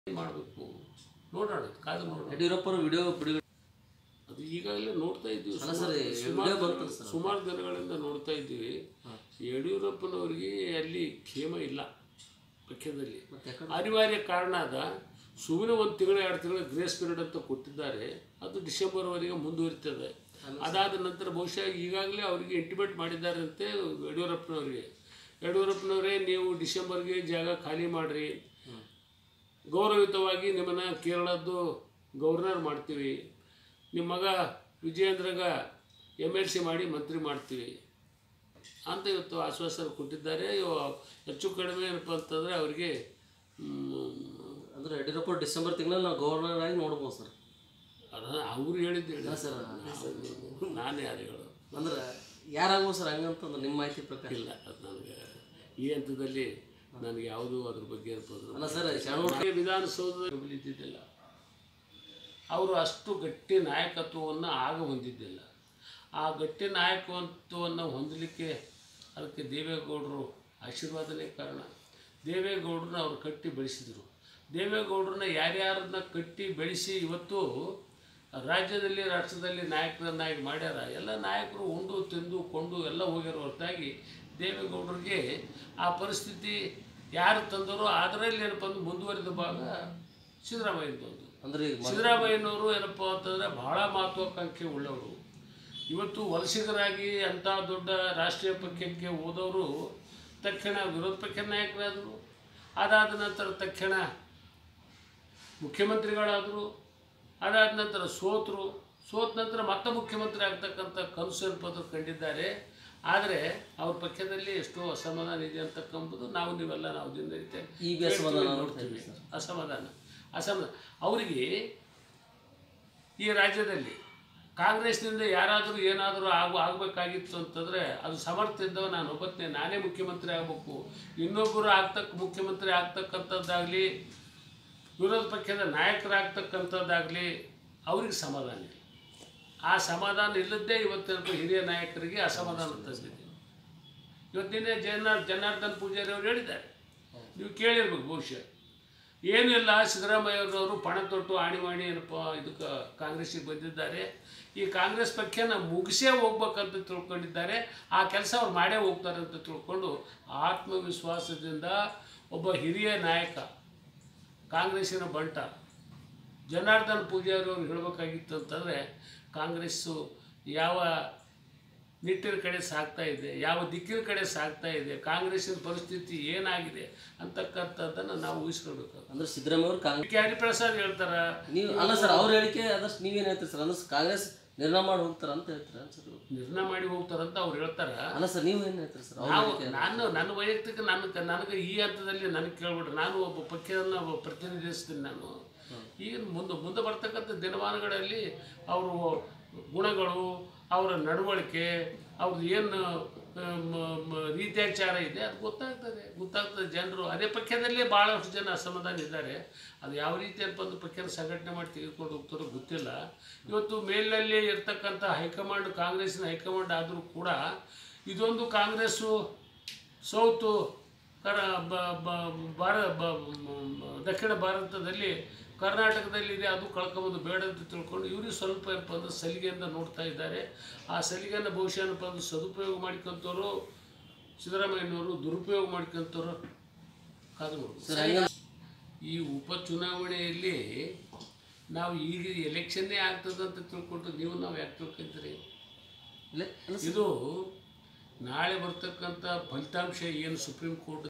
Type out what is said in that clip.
ಏನು ಮಾಡಬೇಕು ನೋಡೋಣ ಕಾದು ನೋಡೋಣ ಯಡಿಯೂರಪ್ಪರು ವಿಡಿಯೋ ಬಿಡುಗಡೆ ಅದು ಈಗಾಗಲೇ ನೋಡ್ತಾ ಇದ್ದೀವಿ ಅಲ್ಲ ಸರ್, ಸುಮಾರು ವಿಡಿಯೋ ಬಂತಲ್ಲ ಸರ್. ಸುಮಾರು ದಿನಗಳಿಂದ ನೋಡ್ತಾ ಇದ್ದೀವಿ ಯಡಿಯೂರಪ್ಪನವರಿಗೆ ಅಲ್ಲಿ ಕ್ಷೇಮ ಇಲ್ಲ ಪಕ್ಷದಲ್ಲಿ ಮತ್ತೆ ಯಾಕಂದ್ರೆ ಅನಿವಾರ್ಯ ಕಾರಣ ಅದ ಸುಮ್ಮನೆ ಒಂದು ತಿಂಗಳು ಎರಡು ತಿಂಗಳು ಗ್ರೇಸ್ ಪೀರಿಯಡ್ ಅಂತ ಕೊಟ್ಟಿದ್ದಾರೆ ಅದು ಡಿಸೆಂಬರ್ವರೆಗೆ ಮುಂದುವರಿತದೆ ಅದಾದ ನಂತರ ಬಹುಶಃ ಈಗಾಗಲೇ ಅವರಿಗೆ ಇಂಟಿಮೇಟ್ ಮಾಡಿದ್ದಾರಂತೆ ಯಡಿಯೂರಪ್ಪನವರಿಗೆ ಯಡಿಯೂರಪ್ಪನವರೇ ನೀವು ಡಿಸೆಂಬರ್ಗೆ ಜಾಗ ಖಾಲಿ ಮಾಡಿರಿ ಗೌರವಯುತವಾಗಿ ನಿಮ್ಮನ್ನು ಕೇರಳದ್ದು ಗವರ್ನರ್ ಮಾಡ್ತೀವಿ ನಿಮ್ಮ ಮಗ ವಿಜಯೇಂದ್ರಗ ಎಮ್ ಎಲ್ ಸಿ ಮಾಡಿ ಮಂತ್ರಿ ಮಾಡ್ತೀವಿ ಅಂತ ಇವತ್ತು ಆಶ್ವಾಸನೆ ಕೊಟ್ಟಿದ್ದಾರೆ ಇವ ಹೆಚ್ಚು ಕಡಿಮೆ ಏನಪ್ಪ ಅಂತಂದರೆ ಅವರಿಗೆ ಅಂದ್ರೆ ಯಡಿಯೂರಪ್ಪ ಡಿಸೆಂಬರ್ ತಿಂಗಳಲ್ಲಿ ನಾವು ಗವರ್ನರ್ ಆಗಿ ನೋಡ್ಬೋದು ಸರ್ ಅವ್ರು ಹೇಳಿದ್ದು ಹೇಳಿ ಸರ್ ನಾನು ಯಾರು ಹೇಳೋದು ಅಂದ್ರೆ ಯಾರಾಗ್ಬೋದು ಸರ್ ಹಂಗಂತಂದ್ರೆ ನಿಮ್ಮ ಮಾಹಿತಿ ಪ್ರಕಾರ ಇಲ್ಲ ಅದು ನನಗೆ ಈ ಹಂತದಲ್ಲಿ ನನಗೆ ಯಾವುದೂ ಅದ್ರ ಬಗ್ಗೆ ಇರ್ಬೋದು ಅಲ್ಲ ಸರ್ ಶಾಣು ನಮ್ಮ ವಿಧಾನಸೌಧದಲ್ಲಿ ಇದ್ದಿದ್ದಿಲ್ಲ ಅವರು ಅಷ್ಟು ಗಟ್ಟಿ ನಾಯಕತ್ವವನ್ನು ಆಗ ಹೊಂದಿದ್ದಿಲ್ಲ ಆ ಗಟ್ಟಿ ನಾಯಕತ್ವವನ್ನು ಹೊಂದಲಿಕ್ಕೆ ಅದಕ್ಕೆ ದೇವೇಗೌಡರು ಆಶೀರ್ವಾದನೇ ಕಾರಣ ದೇವೇಗೌಡರನ್ನ ಅವರು ಕಟ್ಟಿ ಬೆಳೆಸಿದರು ದೇವೇಗೌಡರನ್ನ ಯಾರ್ಯಾರನ್ನ ಕಟ್ಟಿ ಬೆಳೆಸಿ ಇವತ್ತು ರಾಜ್ಯದಲ್ಲಿ ರಾಷ್ಟ್ರದಲ್ಲಿ ನಾಯಕರನ್ನಾಗಿ ಮಾಡ್ಯಾರ ಎಲ್ಲ ನಾಯಕರು ಉಂಡು ತಿಂದು ಕೊಂಡು ಎಲ್ಲ ಹೋಗ್ಯಾರ ಹೊರತಾಗಿ ದೇವೇಗೌಡರಿಗೆ ಆ ಪರಿಸ್ಥಿತಿ ಯಾರು ತಂದರೋ ಅದರಲ್ಲಿ ಏನಪ್ಪ ಅಂದ್ರೆ ಮುಂದುವರಿದ ಭಾಗ ಸಿದ್ದರಾಮಯ್ಯದ್ದು ಒಂದು ಅಂದ್ರೆ ಈಗ ಮ- ಸಿದ್ದರಾಮಯ್ಯನವರು ಏನಪ್ಪ ಅಂತಂದರೆ ಬಹಳ ಮಹತ್ವಾಕಾಂಕ್ಷೆ ಉಳ್ಳವರು ಇವತ್ತು ವಲಸಿಗರಾಗಿ ಅಂಥ ದೊಡ್ಡ ರಾಷ್ಟ್ರೀಯ ಪಕ್ಷಕ್ಕೆ ಹೋದವರು ತಕ್ಷಣ ವಿರೋಧ ಪಕ್ಷ ನಾಯಕರಾದರು ಅದಾದ ನಂತರ ತಕ್ಷಣ ಮುಖ್ಯಮಂತ್ರಿಗಳಾದರು ಅದಾದ ನಂತರ ಸೋತರು ಸೋತ ನಂತರ ಮತ್ತೆ ಮುಖ್ಯಮಂತ್ರಿ ಆಗ್ತಕ್ಕಂಥ ಕನಸು ಏನಪ್ಪ ಕಂಡಿದ್ದಾರೆ ಆದರೆ ಅವ್ರ ಪಕ್ಷದಲ್ಲಿ ಎಷ್ಟೋ ಅಸಮಾಧಾನ ಇದೆ ಅಂತಕ್ಕಂಬುದು ನಾವು ನೀವೆಲ್ಲ ನಾವು ದಿನನಿತ್ಯ ಈಗ ಅಸಮಾಧಾನ ಕೇಳ್ತೀವಿ, ನೋಡ್ತಾ ನೋಡ್ತೀವಿ ಇದ್ದೀವಿ ಅಸಮಾಧಾನ ಅಸಮಾಧಾನ ಅವರಿಗೆ ಈ ರಾಜ್ಯದಲ್ಲಿ ಕಾಂಗ್ರೆಸ್ನಿಂದ ಯಾರಾದರೂ ಏನಾದರೂ ಆಗು ಆಗಬೇಕಾಗಿತ್ತು ಅಂತಂದರೆ ಅದು ಸಮರ್ಥಿದ್ದವ ನಾನು ಒಬ್ಬತ್ತೇ ನಾನೇ ಮುಖ್ಯಮಂತ್ರಿ ಆಗಬೇಕು ಇನ್ನೊಬ್ಬರು ಆಗ್ತಕ್ಕ ಮುಖ್ಯಮಂತ್ರಿ ಆಗ್ತಕ್ಕಂಥದ್ದಾಗಲಿ ವಿರೋಧ ಪಕ್ಷದ ನಾಯಕರಾಗ್ತಕ್ಕಂಥದ್ದಾಗಲಿ ಅವ್ರಿಗೆ ಸಮಾಧಾನ ಇಲ್ಲ ಆ ಸಮಾಧಾನ ಇಲ್ಲದ್ದೇ ಇವತ್ತಿನ ಹಿರಿಯ ನಾಯಕರಿಗೆ ಅಸಮಾಧಾನ ತಂದಿದೆ ಇವತ್ತಿನ ಜನಾರ್ ಜನಾರ್ದನ್ ಪೂಜಾರಿ ಅವರು ಹೇಳಿದ್ದಾರೆ ನೀವು ಕೇಳಿರ್ಬೇಕು ಬಹುಶಃ ಏನೂ ಇಲ್ಲ ಸಿದ್ದರಾಮಯ್ಯವ್ರವರು ಪಣ ತೊಟ್ಟು ಆಣಿ ಮಾಡಿ ಏನಪ್ಪ ಇದಕ್ಕೆ ಕಾಂಗ್ರೆಸ್ಸಿಗೆ ಬಂದಿದ್ದಾರೆ ಈ ಕಾಂಗ್ರೆಸ್ ಪಕ್ಷನ ಮುಗಿಸೇ ಹೋಗ್ಬೇಕಂತ ತಿಳ್ಕೊಂಡಿದ್ದಾರೆ ಆ ಕೆಲಸ ಅವ್ರು ಮಾಡೇ ಹೋಗ್ತಾರೆ ಅಂತ ತಿಳ್ಕೊಂಡು ಆತ್ಮವಿಶ್ವಾಸದಿಂದ ಒಬ್ಬ ಹಿರಿಯ ನಾಯಕ ಕಾಂಗ್ರೆಸ್ಸಿನ ಬಂಟ ಜನಾರ್ದನ್ ಪೂಜಾರಿ ಅವ್ರು ಹೇಳಬೇಕಾಗಿತ್ತು ಅಂತಂದರೆ ಕಾಂಗ್ರೆಸ್ಸು ಯಾವ ನಿಟ್ಟಿನ ಕಡೆ ಸಾಗ್ತಾ ಇದೆ ಯಾವ ದಿಕ್ಕಿನ ಕಡೆ ಸಾಗ್ತಾ ಇದೆ ಕಾಂಗ್ರೆಸ್ಸಿನ ಪರಿಸ್ಥಿತಿ ಏನಾಗಿದೆ ಅಂತಕ್ಕಂಥದ್ದನ್ನು ನಾವು ಊಹಿಸ್ಕೊಳ್ಬೇಕು ಅಂದ್ರೆ ಸಿದ್ದರಾಮಯ್ಯ ಅವರು ಕಾಂಗ್ರೆಸ್ ಕೆ ಹರಿಪ್ರಸಾದ್ ಹೇಳ್ತಾರ ನೀವು ಅಲ್ಲ ಸರ್ ಅವ್ರ ಹೇಳಿಕೆ ಅದಷ್ಟು ನೀವೇನು ಹೇಳ್ತೀರಿ ಸರ್ ಅಂದ್ರೆ ಕಾಂಗ್ರೆಸ್ ನಿರ್ಣಯ ಮಾಡಿ ಹೋಗ್ತಾರ ಅಂತ ಹೇಳ್ತೀರಾ ಸರ್ ನಿರ್ಣಯ ಮಾಡಿ ಹೋಗ್ತಾರಂತ ಅವ್ರು ಹೇಳ್ತಾರ ಅಲ್ಲ ಸರ್ ನೀವು ಏನು ಹೇಳ್ತೀರಿ ಸರ್ ಅವ್ರ ನಾವು ಹೇಳಿಕೆ ನಾನು ನನ್ನ ವೈಯಕ್ತಿಕ ನನ್ನ ನನಗೆ ಈ ಹಂತದಲ್ಲಿ ನನಗೆ ಕೇಳ್ಬಿಟ್ರೆ ನಾನು ಒಬ್ಬ ಪಕ್ಷವನ್ನು ಒಬ್ಬ ಪ್ರತಿನಿಧಿಸ್ತೀನಿ ನಾನು ಈಗ ಮುಂದೆ ಮುಂದೆ ಬರ್ತಕ್ಕಂಥ ದಿನಮಾನಗಳಲ್ಲಿ ಅವರು ಗುಣಗಳು ಅವರ ನಡವಳಿಕೆ ಅವ್ರದ್ದು ಏನು ಆ, ಮ- ಮ- ರೀತ್ಯಾಚಾರ ಇದೆ ಅದು ಗೊತ್ತಾಗ್ತದೆ ಗೊತ್ತಾಗ್ತದೆ ಜನರು ಅದೇ ಪಕ್ಷದಲ್ಲೇ ಭಾಳಷ್ಟು ಜನ ಅಸಮಾಧಾನ ಇದ್ದಾರೆ ಅದು ಯಾವ ರೀತಿ ಅಂತ ಒಂದು ಪಕ್ಷನ ಸಂಘಟನೆ ಮಾಡಿ ತೆಗೆದುಕೊಂಡು ಹೋಗ್ತಾರೋ ಗೊತ್ತಿಲ್ಲ ಇವತ್ತು ಮೇಲಿನಲ್ಲಿ ಇರ್ತಕ್ಕಂಥ ಹೈಕಮಾಂಡ್ ಕಾಂಗ್ರೆಸ್ಸಿನ ಹೈಕಮಾಂಡ್ ಆದರೂ ಕೂಡ ಇದೊಂದು ಕಾಂಗ್ರೆಸ್ಸು ಸೌತು ಕರ ಬ- ಬ- ಭಾರ ಬ- ಮ- ದಕ್ಷಿಣ ಭಾರತದಲ್ಲಿ ಕರ್ನಾಟಕದಲ್ಲಿ ಇದೆ ಅದು ಕಳ್ಕೊಬೋದು ಬೇಡ ಅಂತ ತಿಳ್ಕೊಂಡು ಇವ್ರಿಗೆ ಸ್ವಲ್ಪ ಏನಪ್ಪ ಅಂದ್ರೆ ಸಲಿಗೆಯಿಂದ ನೋಡ್ತಾ ಇದ್ದಾರೆ ಆ ಸಲಿಗೆಯನ್ನು ಬಹುಶಃ ಏನಪ್ಪ ಅಂದ್ರೆ ಸದುಪಯೋಗ ಮಾಡ್ಕೊಂತವ್ರು ಸಿದ್ದರಾಮಯ್ಯನವರು ದುರುಪಯೋಗ ಮಾಡ್ಕೊಂತವ್ರು ಕಾದು ನೋಡ್ಬೋದು ಸರ್ ಹಂಗ ಈ ಉಪಚುನಾವಣೆಯಲ್ಲಿ ನಾವು ಈಗ ಎಲೆಕ್ಷನ್ನೇ ಆಗ್ತದೆ ಅಂತ ತಿಳ್ಕೊಂಡು ನೀವು ನಾವು ಯಾಕೆ ತಿಳ್ಕೊಂತೀರಿ ಇಲ್ಲ ಅಲ್ಲ ಇದು ನಾಳೆ ಬರ್ತಕ್ಕಂಥ ಫಲಿತಾಂಶ ಏನು ಸುಪ್ರೀಂ ಕೋರ್ಟ್